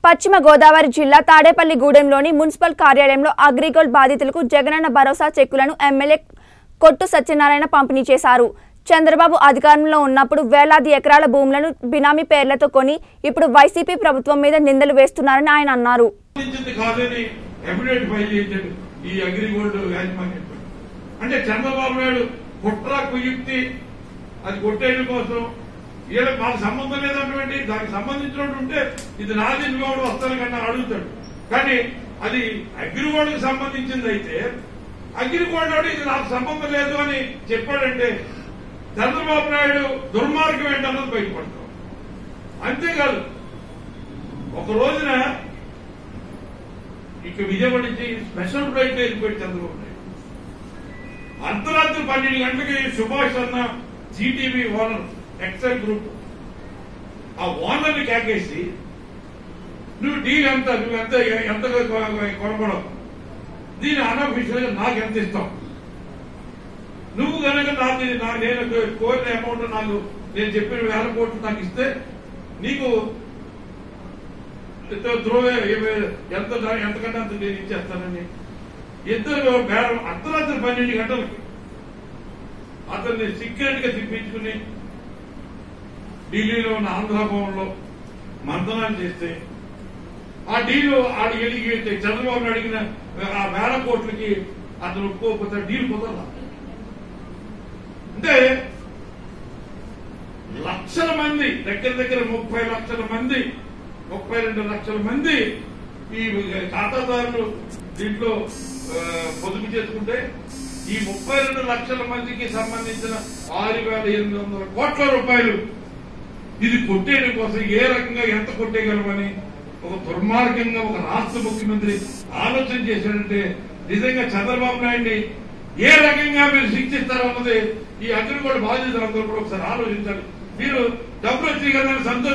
పశ్చిమ గోదావరి జిల్లా తాడేపల్లిగూడెంలోని మున్సిపల్ కార్యాలయంలో అగ్రిగోల్డ్ బాధితులకు జగనన్న భరోసా చెక్కులను ఎమ్మెల్యే కొట్టు సత్యనారాయణ పంపిణీ చేశారు చంద్రబాబు అధికారంలో ఉన్నప్పుడు వేలాది ఎకరాల భూములను బినామీ పేర్లతో కొని ఇప్పుడు వైసీపీ ప్రభుత్వం మీద నిందలు వేస్తున్నారని ఆయన అన్నారు సంబంధించింది కాదని అఫిడేవిట్ ఫైల్ చేశాడు ఈ అగ్రిగోల్డ్ యాజమాన్యం అంటే చంద్రబాబు నాయుడు కుట్ర కుయుక్తి అది కొట్టేయడం కోసం వీళ్ళకి మాకు సంబంధం లేదన్నటువంటి దానికి సంబంధించినట్టు ఉంటే ఇది నాది నువ్వు వస్తాను కన్నా అడుగుతాడు కానీ అది అగ్రిగోల్డ్ కి సంబంధించింది అయితే అగ్రిగోల్డ్ వాడు ఇది నాకు సంబంధం లేదు అని చెప్పాడంటే చంద్రబాబు నాయుడు దుర్మార్గం ఏంటన్నది బయటపడతాం అంతేకాదు ఒక రోజున ఇక విజయవాడ నుంచి స్పెషల్ ఫ్లైట్ వెళ్ళిపోయి చంద్రబాబు నాయుడు అర్ధరాత్రి పన్నెండు గంటలకి సుభాష్ అన్న జీటీవీ ఓనర్ ఎక్సెల్ గ్రూప్ ఆ ఓనర్ని కేకేసి నువ్వు డీల్ ఎంత నువ్వు ఎంత ఎంత కొనబడవు దీని అనఫిషియల్ గా నాకు ఎంత ఇస్తావు నువ్వు కనుక నాకు ఇది నా- నేను కోరిన అమౌంట్ నాకు నేను చెప్పిన వేల కోట్లు నాకు ఇస్తే నీకు ధ్రువ ఎంత ఎంతకంటే అంత నేను ఇచ్చేస్తానని ఇద్దరు బేరం అర్ధరాత్రి పన్నెండు గంటలకి అతన్ని సీక్రెట్ గా తిప్పించుకుని ఢిల్లీలో ఉన్న ఆంధ్ర భవన్లో మంతనాలు చేస్తే ఆ డీలు ఆడి ఎలిగి చంద్రబాబు నాయుడు అడిగిన ఆ వేల కోట్లకి అతను ఒప్పుకోకపోతే డీల్ కుదరలా అంటే లక్షల మంది దగ్గర దగ్గర ముప్పై లక్షల మంది ముప్పై రెండు లక్షల మంది ఈ ఖాతాదారులు దీంట్లో ఆ, పొదుపు చేసుకుంటే ఈ ముప్పై రెండు లక్షల మందికి సంబంధించిన ఆరు వేల ఎనిమిది వందల కోట్ల రూపాయలు ఇది కొట్టేయడం కోసం ఏ రకంగా ఎంత కొట్టేయగలమని ఒక దుర్మార్గంగా ఒక రాష్ట్ర ముఖ్యమంత్రి ఆలోచన చేశాడంటే నిజంగా చంద్రబాబు నాయుడిని ఏ రకంగా మీరు శిక్షిస్తారో అన్నది ఈ అగ్రిగోల్డ్ బాధ్యతలందరూ కూడా ఒకసారి ఆలోచించాలి మీరు డబ్బులు వచ్చి కదా సంతోషం